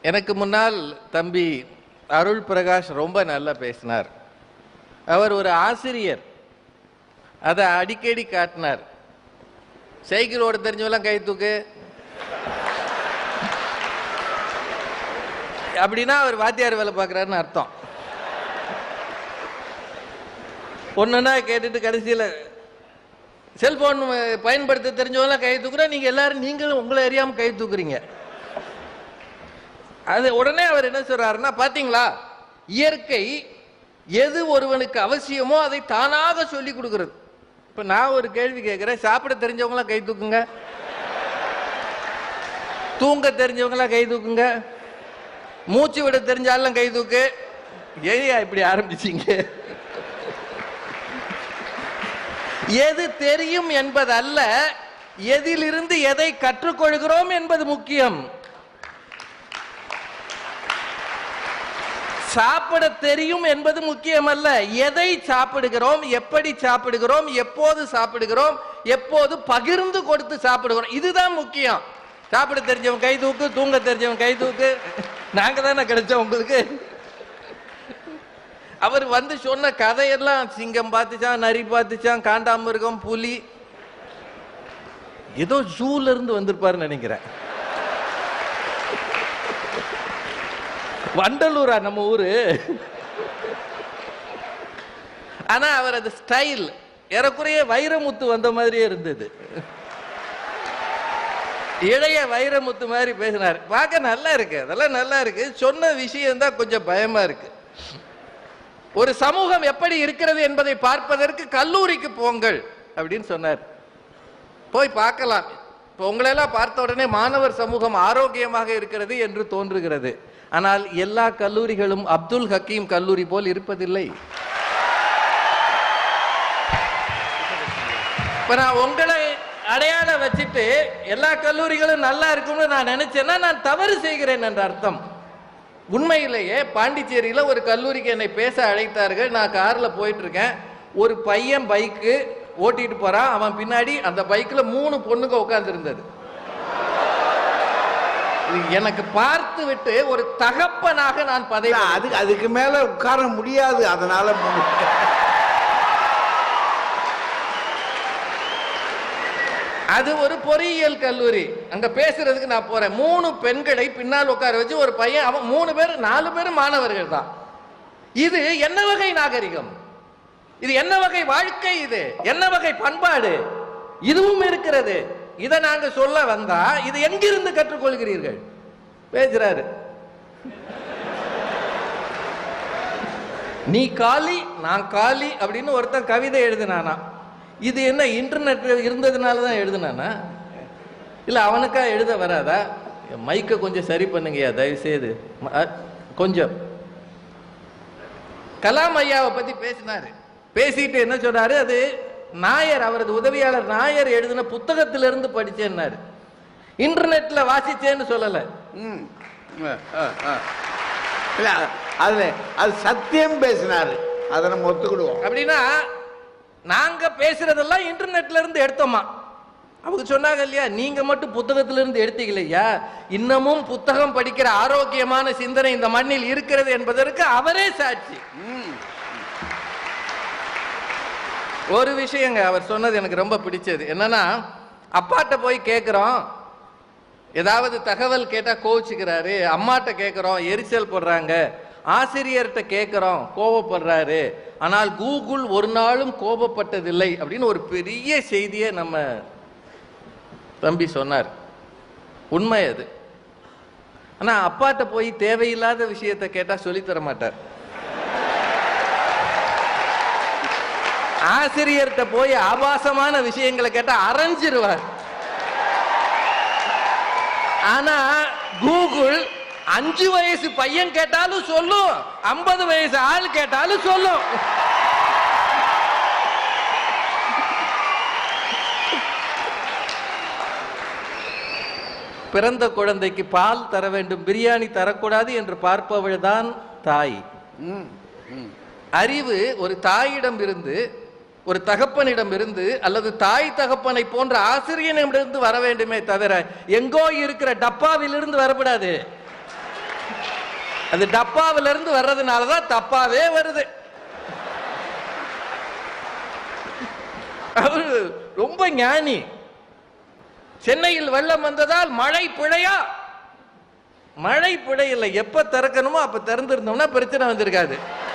எனக்கு முன்னால் தம்பி அருள் பிரகாஷ் ரொம்ப நல்லா பேசினார் அவர் ஒரு ஆசிரியர் அதை அடிக்கடி காட்டினார் சைக்கிள் ஓட தெரிஞ்சவெல்லாம் கை தூக்கு அப்படின்னா அவர் வாத்தியார் வேலை பார்க்குறாருன்னு அர்த்தம் ஒன்றுன்னா கேட்டுட்டு கடைசியில் செல்போன் பயன்படுத்த தெரிஞ்சவங்களாம் கை தூக்குறா நீங்கள் எல்லாரும் நீங்களும் உங்களை அறியாமல் கை தூக்குறீங்க அது உடனே அவர் என்ன சொல்றாருன்னா பாத்தீங்களா இயற்கை எது ஒருவனுக்கு அவசியமோ அதை தானாக சொல்லி கொடுக்கிறது இப்ப நான் ஒரு கேள்வி கேட்கிறேன் சாப்பிட தெரிஞ்சவங்களாம் கை தூக்குங்க தூங்க தெரிஞ்சவங்களாம் கை தூக்குங்க மூச்சு விட தெரிஞ்சாலும் கை தூக்கு ஏயா இப்படி ஆரம்பிச்சீங்க எது தெரியும் என்பதல்ல எதிலிருந்து எதை கற்றுக்கொள்கிறோம் என்பது முக்கியம் சாப்பிட தெரியும் என்பது முக்கியமல்ல எதை சாப்பிடுகிறோம் எப்படி சாப்பிடுகிறோம் எப்போது சாப்பிடுகிறோம் எப்போது பகிர்ந்து கொடுத்து சாப்பிடுகிறோம் இதுதான் முக்கியம் சாப்பிட தெரிஞ்சவன் கை தூக்கு தூங்க தெரிஞ்சவன் கை தூக்கு நாங்க தானே கிடைச்சோம் உங்களுக்கு அவர் வந்து சொன்ன கதையெல்லாம் சிங்கம் பார்த்துச்சான் நரி பார்த்துச்சான் காண்டாமிருகம் புலி ஏதோ ஜூல இருந்து வந்திருப்பாருன்னு நினைக்கிறேன் வண்டலூரா நம்ம ஊரு ஆனா அவர் அது ஸ்டைல் ஏறக்குறைய வைரமுத்து வந்த மாதிரியே இருந்தது இளைய வைரமுத்து மாதிரி பேசினார் பார்க்க நல்லா இருக்கு அதெல்லாம் நல்லா இருக்கு சொன்ன விஷயம் தான் கொஞ்சம் பயமா இருக்கு ஒரு சமூகம் எப்படி இருக்கிறது என்பதை பார்ப்பதற்கு கல்லூரிக்கு போங்கள் அப்படின்னு சொன்னார் போய் பார்க்கலாம் இப்போ உங்களெல்லாம் பார்த்த உடனே மாணவர் சமூகம் ஆரோக்கியமாக இருக்கிறது என்று தோன்றுகிறது ஆனால் எல்லா கல்லூரிகளும் அப்துல் ஹக்கீம் கல்லூரி போல் இருப்பதில்லை இப்ப நான் உங்களை அடையாளம் வச்சுட்டு எல்லா கல்லூரிகளும் நல்லா இருக்கும்னு நான் நினைச்சேன்னா நான் தவறு செய்கிறேன் என்ற அர்த்தம் உண்மையிலேயே பாண்டிச்சேரியில ஒரு கல்லூரிக்கு என்னை பேச அழைத்தார்கள் நான் கார்ல போயிட்டு இருக்கேன் ஒரு பையன் பைக்கு ஓட்டிட்டு போறான் அவன் பின்னாடி அந்த பைக்ல மூணு பொண்ணுங்க உட்கார்ந்து இருந்தது எனக்கு பார்த்து விட்டு ஒரு தகப்பனாக நான் பதவி இல்ல, அதுக்கு அதுக்கு மேல உட்கார முடியாது அதனால அது ஒரு பொறியியல் கல்லூரி அங்க பேசுறதுக்கு நான் போறேன் மூணு பெண்களை பின்னால் உட்கார வச்சு ஒரு பையன் அவன் மூணு பேர் நாலு பேரும் மாணவர்கள் தான் இது என்ன வகை நாகரிகம் இது என்ன வகை வாழ்க்கை இது என்ன வகை பண்பாடு இதுவும் இருக்கிறது இதை நாங்க சொல்ல வந்தா இது எங்கிருந்து கற்றுக்கொள்கிறீர்கள் பேசுறாரு நீ காலி நான் காலி அப்படின்னு ஒருத்தன் கவிதை எழுதினானா இது என்ன இன்டர்நெட் இருந்ததுனால தான் எழுதினானா இல்லை அவனுக்கா எழுத வராதா என் மைக்கை கொஞ்சம் சரி பண்ணுங்கய்யா தயவு செய்து ம- அ, கொஞ்சம் கலாம் ஐயாவை பத்தி பேசினாரு பேசிட்டு என்ன சொன்னாரு அது நாயர் அவரது உதவியாளர் நாயர் எழுதின புத்தகத்திலிருந்து படிச்சேன்னாரு இன்டர்நெட்ல வாசிச்சேன்னு சொல்லல ம். அ, அ, அ. இல்ல அதுல அது சத்தியம் பேசினாரு அதை நம்ம ஒத்துக்கிடுவோம் அப்படின்னா நாங்க பேசுறதெல்லாம் இன்டர்நெட்ல இருந்து எடுத்தோமா அவங்க சொன்னாங்க இல்லையா நீங்க மட்டும் புத்தகத்துல இருந்து எடுத்தீங்களையா இன்னமும் புத்தகம் படிக்கிற ஆரோக்கியமான சிந்தனை இந்த மண்ணில் இருக்கிறது என்பதற்கு அவரே சாட்சி ம். ஒரு விஷயங்க அவர் சொன்னது எனக்கு ரொம்ப பிடிச்சது என்னன்னா அப்பாட்ட போய் கேட்குறோம் ஏதாவது தகவல் கேட்டா கோவிச்சுக்கிறாரு அம்மாட்ட கேட்குறோம் எரிச்சல் போடுறாங்க ஆசிரியர்கிட்ட கேட்குறோம் கோபப்படுறாரு ஆனால் கூகுள் ஒரு நாளும் கோபப்பட்டதில்லை அப்படின்னு ஒரு பெரிய செய்தியை நம்ம தம்பி சொன்னார் உண்மை அது ஆனா அப்பாட்ட போய் தேவையில்லாத விஷயத்தை கேட்டா சொல்லித் தர மாட்டார் ஆசிரியர்கிட்ட போய் ஆபாசமான விஷயங்களை கேட்டா அரைஞ்சிருவார் ஆனா கூகுள் அஞ்சு வயசு பையன் கேட்டாலும் சொல்லும் ஐம்பது வயசு ஆள் கேட்டாலும் சொல்லும் பிறந்த குழந்தைக்கு பால் தர வேண்டும் பிரியாணி தரக்கூடாது என்று பார்ப்பவள் தான் தாய் ம். ம். அறிவு ஒரு தாயிடம் இருந்து ஒரு தகப்பனிடம் இருந்து அல்லது தாய் தகப்பனை போன்ற ஆசிரியனிடமிருந்து வர வேண்டுமே தவிர எங்கோ இருக்கிற டப்பாவிலிருந்து வரக்கூடாது அது டப்பாவில இருந்து வர்றதுனால தான் தப்பாவே வருது அவரு ரொம்ப ஞானி சென்னையில் வெள்ளம் வந்ததால் மழை பிழையா மழை பிழை இல்லை எப்ப திறக்கணுமோ அப்ப திறந்திருந்தோம்னா பிரச்சனை வந்திருக்காது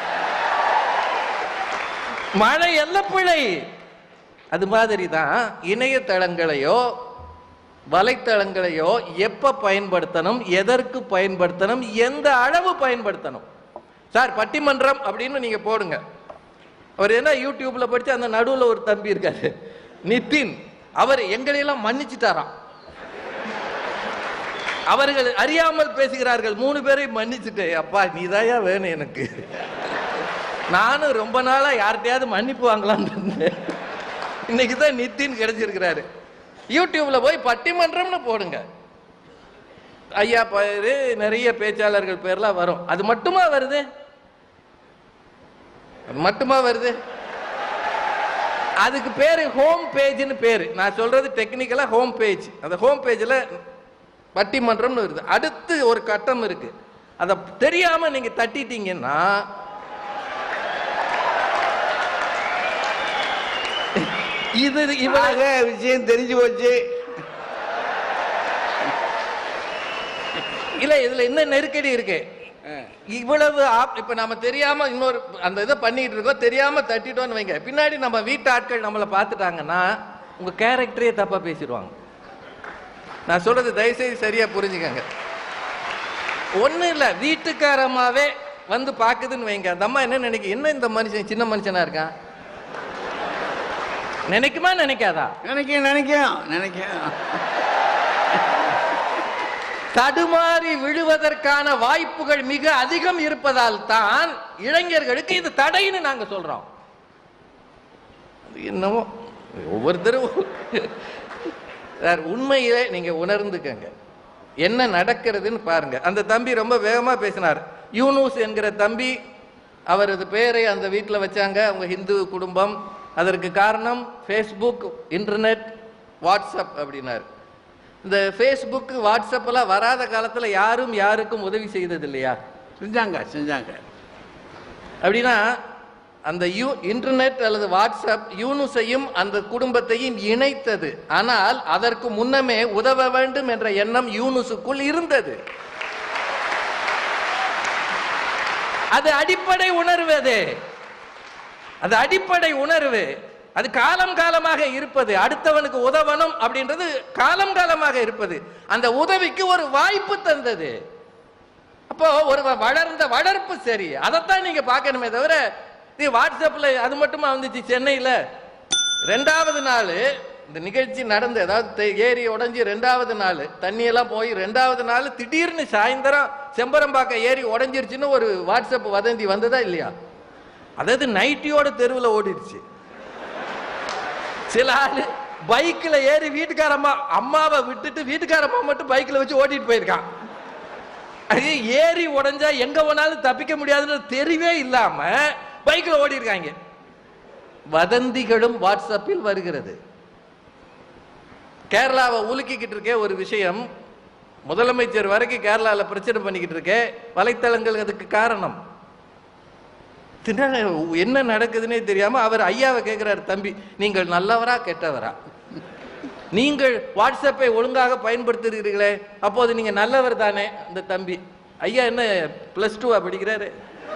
மழை எல்ல பிழை அது மாதிரி தான் இணையதளங்களையோ வலைத்தளங்களையோ எப்ப பயன்படுத்தணும் எதற்கு பயன்படுத்தணும் எந்த அளவு பயன்படுத்தணும் சார் பட்டிமன்றம் அப்படின்னு நீங்க போடுங்க அவர் என்ன யூடியூப்ல படிச்சு அந்த நடுவுல ஒரு தம்பி இருக்காரு நிதின் அவர் எங்களையெல்லாம் மன்னிச்சிட்டாராம் அவர்கள் அறியாமல் பேசுகிறார்கள் மூணு பேரையும் மன்னிச்சுட்டேன் அப்பா நீதாயா வேணும் எனக்கு நானும் ரொம்ப நாளா யார்கிட்டயாவது மன்னிப்பு வாங்கலாம்னு இருந்தேன் இன்னைக்கு தான் நித்தின் கிடைச்சிருக்கிறாரு யூடியூப்ல போய் பட்டிமன்றம்னு போடுங்க ஐயா பேரு நிறைய பேச்சாளர்கள் பேர்லாம் வரும் அது மட்டுமா வருது அது மட்டுமா வருது அதுக்கு பேரு ஹோம் பேஜ்னு பேரு நான் சொல்றது டெக்னிக்கலா ஹோம் பேஜ் அந்த ஹோம் பேஜ்ல பட்டிமன்றம்னு வருது அடுத்து ஒரு கட்டம் இருக்கு அதை தெரியாம நீங்க தட்டிட்டீங்கன்னா இது இவ ஆக விஷயம் தெரிஞ்சு போச்சு இல்ல இதுல என்ன நெருக்கடி இருக்கு இவ்வளவு ஆப்- இப்ப நம்ம தெரியாம இன்னொரு அந்த இதை பண்ணிட்டு இருக்கோம் தெரியாம தட்டிட்டோம்னு வைங்க பின்னாடி நம்ம வீட்டு ஆட்கள் நம்மளை பார்த்துட்டாங்கன்னா உங்க கேரக்டரே தப்பா பேசிடுவாங்க நான் சொல்றது தயவுசெய்து சரியா புரிஞ்சுக்கங்க ஒண்ணும் இல்ல வீட்டுக்காரமாவே வந்து பாக்குதுன்னு வைங்க அந்த அம்மா என்ன நினைக்க என்ன இந்த மனுஷன் சின்ன மனுஷனா இருக்கான் நினைக்குமா நினைக்காதா நினைக்கும் நினைக்கும் நினைக்கும் தடுமாறி விழுவதற்கான வாய்ப்புகள் மிக அதிகம் இருப்பதால் தான் இளைஞர்களுக்கு இது தடைன்னு நாங்க சொல்றோம் அது என்னவோ ஒவ்வொருத்தரும் சார் உண்மையிலே நீங்க உணர்ந்துக்கங்க என்ன நடக்கிறதுன்னு பாருங்க அந்த தம்பி ரொம்ப வேகமா பேசினார் யூனூஸ் என்கிற தம்பி அவரது பெயரை அந்த வீட்டில் வச்சாங்க அவங்க ஹிந்து குடும்பம் அதற்கு காரணம் ஃபேஸ்புக் இன்டர்நெட் வாட்ஸ்அப் அப்படின்னாரு இந்த ஃபேஸ்புக் வாட்ஸ்அப் எல்லாம் வராத காலத்துல யாரும் யாருக்கும் உதவி செய்தது இல்லையா செஞ்சாங்க செஞ்சாங்க அப்படின்னா அந்த யூ இன்டர்நெட் அல்லது வாட்ஸ்அப் யூனுஸையும் அந்த குடும்பத்தையும் இணைத்தது ஆனால் அதற்கு முன்னமே உதவ வேண்டும் என்ற எண்ணம் யூனுஸுக்குள் இருந்தது அது அடிப்படை உணர்வு அது அது அடிப்படை உணர்வு அது காலம் காலமாக இருப்பது அடுத்தவனுக்கு உதவணும் அப்படின்றது காலம் காலமாக இருப்பது அந்த உதவிக்கு ஒரு வாய்ப்பு தந்தது அப்போ ஒரு வ- வளர்ந்த வளர்ப்பு சரி அதைத்தான் நீங்க பார்க்கணுமே தவிர இது வாட்ஸ்அப்ல அது மட்டுமா வந்துச்சு சென்னையில ரெண்டாவது நாள் இந்த நிகழ்ச்சி நடந்து அதாவது தெ- ஏரி உடைஞ்சு ரெண்டாவது நாள் தண்ணியெல்லாம் போய் ரெண்டாவது நாள் திடீர்னு சாயந்தரம் செம்பரம்பாக்கம் ஏரி உடைஞ்சிருச்சுன்னு ஒரு வாட்ஸ்அப் வதந்தி வந்ததா இல்லையா அதாவது நைட்டியோட தெருவில் ஓடிடுச்சு சில ஆளு பைக்ல ஏறி வீட்டுக்காரம்மா அம்மாவை விட்டுட்டு வீட்டுக்காரம்மா மட்டும் பைக்ல வச்சு ஓட்டிட்டு போயிருக்கான் அது ஏறி உடைஞ்சா எங்க போனாலும் தப்பிக்க முடியாதுன்னு தெரியவே இல்லாம பைக்ல ஓடி இருக்காங்க வதந்திகளும் வாட்ஸ்அப்பில் வருகிறது கேரளாவை உலுக்கிக்கிட்டு இருக்கே ஒரு விஷயம் முதலமைச்சர் வரைக்கும் கேரளாவில் பிரச்சனை பண்ணிக்கிட்டு இருக்கே வலைத்தளங்கள் அதுக்கு காரணம் தின- என்ன நடக்குதுன்னே தெரியாம அவர் ஐயாவை கேட்கிறார் தம்பி நீங்கள் நல்லவரா கெட்டவரா நீங்கள் வாட்ஸ்அப்பை ஒழுங்காக பயன்படுத்துகிறீர்களே அப்போது நீங்க நல்லவர் தானே அந்த தம்பி ஐயா என்ன பிளஸ் டூவா படிக்கிறாரு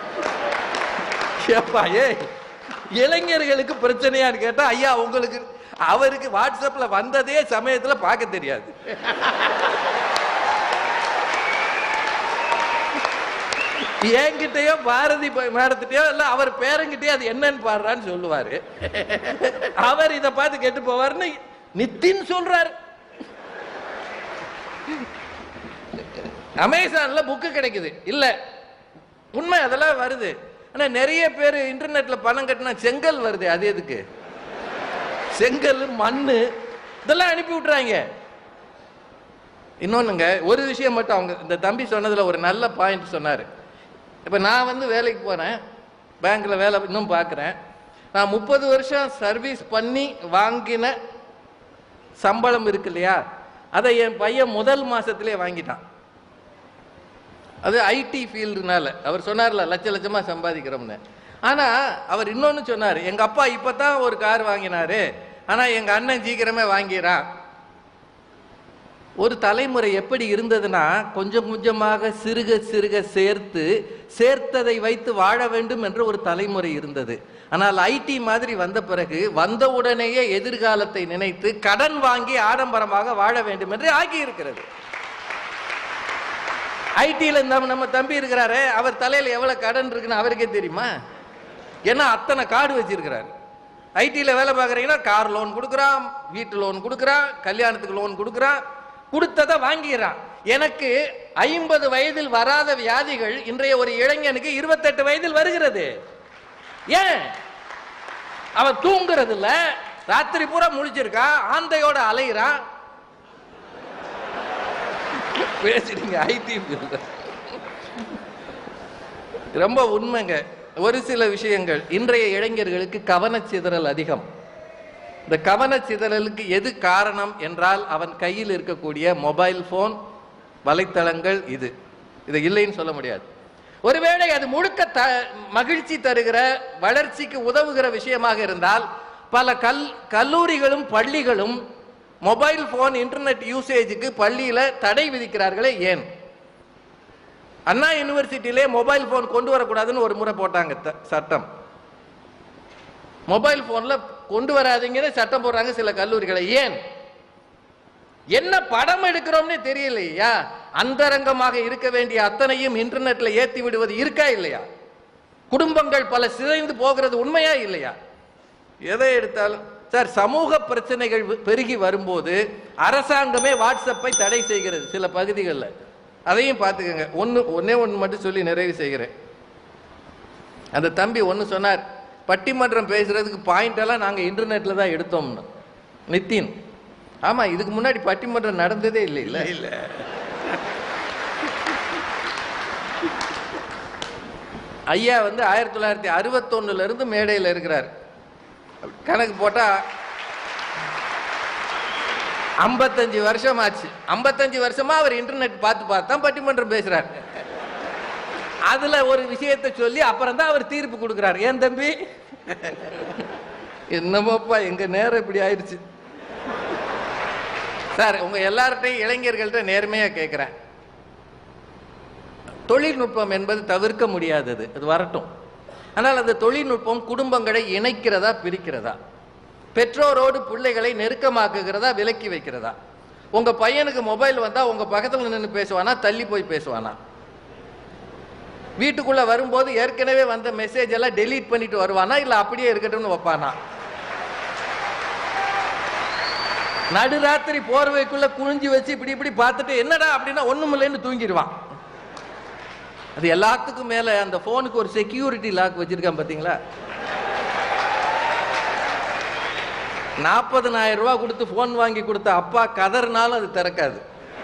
ஏப்பா ஏய் இளைஞர்களுக்கு பிரச்சனையான்னு கேட்டா ஐயா உங்களுக்கு அவருக்கு வாட்ஸ்அப்ல வந்ததே சமயத்துல பார்க்க தெரியாது என்கிட்டயோ பாரதி மேடத்திட்டயோ இல்ல அவர் பேரங்கிட்டயோ அது என்னன்னு பாடுறான்னு சொல்லுவாரு அவர் இத பார்த்து கெட்டு போவாருன்னு நித்தின் சொல்றாரு அமேசான்ல புக்கு கிடைக்குது இல்ல உண்மை அதெல்லாம் வருது ஆனா நிறைய பேர் இன்டர்நெட்ல பணம் கட்டினா செங்கல் வருது அது எதுக்கு செங்கல் மண்ணு இதெல்லாம் அனுப்பி விட்டுறாங்க இன்னொன்னுங்க ஒரு விஷயம் மட்டும் அவங்க இந்த தம்பி சொன்னதுல ஒரு நல்ல பாயிண்ட் சொன்னாரு இப்ப நான் வந்து வேலைக்கு போறேன் பேங்க்ல வேலை இன்னும் பார்க்குறேன் நான் முப்பது வருஷம் சர்வீஸ் பண்ணி வாங்கின சம்பளம் இருக்கு இல்லையா அதை என் பையன் முதல் மாசத்திலே வாங்கிட்டான் அது ஐடி ஃபீல்டுனால அவர் சொன்னார்ல லட்ச லட்சமா சம்பாதிக்கிறோம்னு ஆனா அவர் இன்னொன்னு சொன்னார் எங்க அப்பா இப்பதான் ஒரு கார் வாங்கினாரு ஆனா எங்க அண்ணன் சீக்கிரமே வாங்கிறான் ஒரு தலைமுறை எப்படி இருந்ததுன்னா கொஞ்சம் கொஞ்சமாக சிறுக சிறுக சேர்த்து சேர்த்ததை வைத்து வாழ வேண்டும் என்ற ஒரு தலைமுறை இருந்தது ஆனால் ஐடி மாதிரி வந்த பிறகு வந்த உடனேயே எதிர்காலத்தை நினைத்து கடன் வாங்கி ஆடம்பரமாக வாழ வேண்டும் என்று ஆகி இருக்கிறது ஐடியில் நம்ம நம்ம தம்பி இருக்கிறாரு அவர் தலையில் எவ்வளவு கடன் இருக்குன்னு அவருக்கே தெரியுமா ஏன்னா அத்தனை கார்டு வச்சிருக்கிறாரு ஐடியில் வேலை பார்க்குறீங்கன்னா கார் லோன் கொடுக்குறான் வீட்டு லோன் கொடுக்குறான் கல்யாணத்துக்கு லோன் கொடுக்குறான் கொடுத்ததை வாங்கிடுறான் எனக்கு ஐம்பது வயதில் வராத வியாதிகள் இன்றைய ஒரு இளைஞனுக்கு இருபத்தெட்டு வயதில் வருகிறது ஏன் அவன் தூங்குறது இல்ல ராத்திரி பூரா முழிச்சிருக்கான் ஆந்தையோட அலையிறான் பேசுறீங்க ஐடி ரொம்ப உண்மைங்க ஒரு சில விஷயங்கள் இன்றைய இளைஞர்களுக்கு கவனச்சிதறல் அதிகம் இந்த கவனச்சிதறலுக்கு எது காரணம் என்றால் அவன் கையில் இருக்கக்கூடிய மொபைல் ஃபோன் வலைத்தளங்கள் இது இது இல்லைன்னு சொல்ல முடியாது ஒருவேளை அது முழுக்க த மகிழ்ச்சி தருகிற வளர்ச்சிக்கு உதவுகிற விஷயமாக இருந்தால் பல கல் கல்லூரிகளும் பள்ளிகளும் மொபைல் ஃபோன் இன்டர்நெட் யூசேஜுக்கு பள்ளியில் தடை விதிக்கிறார்களே ஏன் அண்ணா யூனிவர்சிட்டியிலே மொபைல் ஃபோன் கொண்டு வரக்கூடாதுன்னு ஒரு முறை போட்டாங்க த- சட்டம் மொபைல் ஃபோன்ல கொண்டு வராதீங்கன்னு சட்டம் போடுறாங்க சில கல்லூரிகளை ஏன் என்ன படம் எடுக்கிறோம்னே தெரியலையா அந்தரங்கமாக இருக்க வேண்டிய அத்தனையும் இன்டர்நெட்ல ஏத்தி விடுவது இருக்கா இல்லையா குடும்பங்கள் பல சிதைந்து போகிறது உண்மையா இல்லையா எதை எடுத்தாலும் சார் சமூக பிரச்சனைகள் பெ- பெருகி வரும்போது அரசாங்கமே வாட்ஸ்அப்பை தடை செய்கிறது சில பகுதிகளில் அதையும் பார்த்துக்கோங்க ஒன்று ஒன்னே ஒன்று மட்டும் சொல்லி நிறைவு செய்கிறேன் அந்த தம்பி ஒன்று சொன்னார் பட்டிமன்றம் பேசுறதுக்கு பாயிண்ட் எல்லாம் நாங்கள் இன்டர்நெட்ல தான் எடுத்தோம்னு நித்தின் ஆமா இதுக்கு முன்னாடி பட்டிமன்றம் நடந்ததே இல்லை இல்ல இல்ல ஐயா வந்து ஆயிரத்தி தொள்ளாயிரத்தி அறுபத்தொன்னுல இருந்து மேடையில் இருக்கிறார் கணக்கு போட்டா ஐம்பத்தஞ்சு வருஷம் ஆச்சு ஐம்பத்தஞ்சு வருஷமா அவர் இன்டர்நெட் பார்த்து பார்த்து தான் பட்டிமன்றம் பேசுறார் அதுல ஒரு விஷயத்தை சொல்லி அப்புறம் தான் அவர் தீர்ப்பு கொடுக்கிறார் ஏன் தம்பி என்னமோப்பா எங்க நேரம் இப்படி ஆயிடுச்சு சார் உங்க எல்லார்ட்டையும் இளைஞர்கள்ட்ட நேர்மையா கேட்கிறேன் தொழில்நுட்பம் என்பது தவிர்க்க முடியாதது அது வரட்டும் ஆனால் அந்த தொழில்நுட்பம் குடும்பங்களை இணைக்கிறதா பிரிக்கிறதா பெற்றோரோடு பிள்ளைகளை நெருக்கமாக்குகிறதா விலக்கி வைக்கிறதா உங்க பையனுக்கு மொபைல் வந்தா உங்க பக்கத்துல நின்று பேசுவானா தள்ளி போய் பேசுவானா வீட்டுக்குள்ள வரும்போது ஏற்கனவே வந்த மெசேஜ் எல்லாம் டெலீட் பண்ணிட்டு வருவானா இல்ல அப்படியே இருக்கட்டும்னு வைப்பானா நடுராத்திரி போர்வைக்குள்ள குனிஞ்சு வச்சு இப்படி இப்படி பார்த்துட்டு என்னடா அப்படின்னா ஒண்ணுமில்லைன்னு தூங்கிடுவான் அது எல்லாத்துக்கும் மேல அந்த போனுக்கு ஒரு செக்யூரிட்டி லாக் வச்சிருக்கான் பாத்தீங்களா நாற்பதனாயிரம் ரூபாய் கொடுத்து போன் வாங்கி கொடுத்த அப்பா கதறினாலும் அது திறக்காது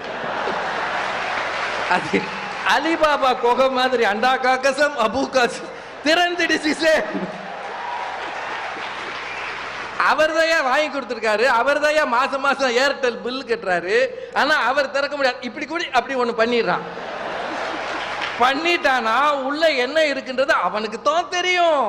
அது அலிபாபா குகை மாதிரி அண்டா காக்கசம் அபு காசம் திறந்துடு சிசே அவர் வாங்கி கொடுத்துருக்காரு அவர் மாசம் மாசம் ஏர்டெல் பில் கட்டுறாரு ஆனா அவர் திறக்க முடியாது இப்படி கூட அப்படி ஒண்ணு பண்ணிடுறான் பண்ணிட்டானா உள்ள என்ன இருக்குன்றது அவனுக்கு தான் தெரியும்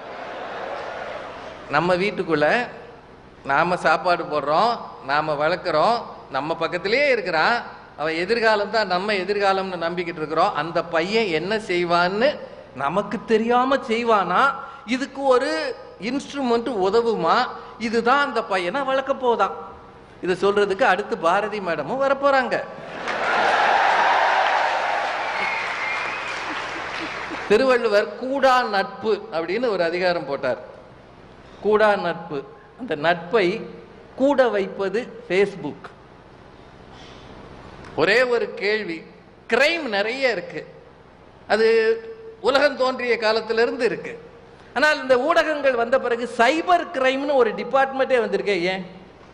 நம்ம வீட்டுக்குள்ள நாம சாப்பாடு போடுறோம் நாம வளர்க்குறோம் நம்ம பக்கத்திலேயே இருக்கிறான் அவன் எதிர்காலம் தான் நம்ம எதிர்காலம்னு நம்பிக்கிட்டு இருக்கிறோம் அந்த பையன் என்ன செய்வான்னு நமக்கு தெரியாம செய்வானா இதுக்கு ஒரு இன்ஸ்ட்ருமெண்ட் உதவுமா இதுதான் அந்த பையனை வளர்க்க போதான் இதை சொல்றதுக்கு அடுத்து பாரதி மேடமும் வரப்போறாங்க திருவள்ளுவர் கூடா நட்பு அப்படின்னு ஒரு அதிகாரம் போட்டார் கூடா நட்பு அந்த நட்பை கூட வைப்பது ஃபேஸ்புக் ஒரே ஒரு கேள்வி கிரைம் நிறைய இருக்கு அது உலகம் தோன்றிய காலத்திலிருந்து இருக்கு ஆனால் இந்த ஊடகங்கள் வந்த பிறகு சைபர் கிரைம்னு ஒரு டிபார்ட்மெண்ட்டே வந்திருக்கே ஏன்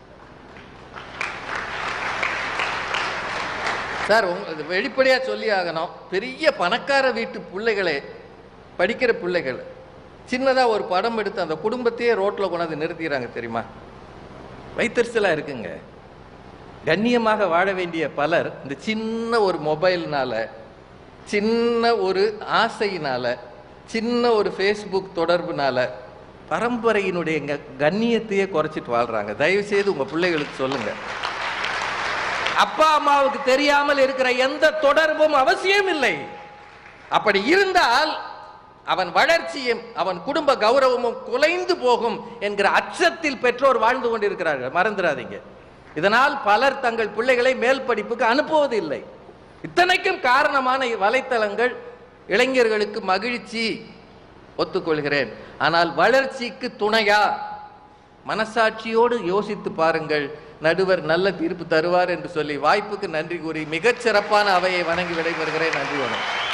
சார் உங்க இது வெளிப்படையா சொல்லி ஆகணும் பெரிய பணக்கார வீட்டு பிள்ளைகளே படிக்கிற பிள்ளைகள் சின்னதா ஒரு படம் எடுத்து அந்த குடும்பத்தையே ரோட்ல கொண்டாந்து நிறுத்திடுறாங்க தெரியுமா வைத்தறிச்சலா இருக்குங்க கண்ணியமாக வாழ வேண்டிய பலர் இந்த சின்ன ஒரு மொபைல்னால சின்ன ஒரு ஆசையினால சின்ன ஒரு ஃபேஸ்புக் தொடர்புனால பரம்பரையினுடைய க- கண்ணியத்தையே குறைச்சிட்டு வாழ்றாங்க தயவு செய்து உங்க பிள்ளைகளுக்கு சொல்லுங்க அப்பா அம்மாவுக்கு தெரியாமல் இருக்கிற எந்த தொடர்பும் அவசியம் இல்லை அப்படி இருந்தால் அவன் வளர்ச்சியும் அவன் குடும்ப கௌரவமும் குலைந்து போகும் என்கிற அச்சத்தில் பெற்றோர் வாழ்ந்து கொண்டிருக்கிறார்கள் மறந்துடாதீங்க இதனால் பலர் தங்கள் பிள்ளைகளை மேல் படிப்புக்கு அனுப்புவதில்லை இத்தனைக்கும் காரணமான வலைத்தளங்கள் இளைஞர்களுக்கு மகிழ்ச்சி ஒத்துக்கொள்கிறேன் ஆனால் வளர்ச்சிக்கு துணையா மனசாட்சியோடு யோசித்து பாருங்கள் நடுவர் நல்ல தீர்ப்பு தருவார் என்று சொல்லி வாய்ப்புக்கு நன்றி கூறி மிகச் சிறப்பான அவையை வணங்கி விடைபெறுகிறேன் நன்றி வணக்கம்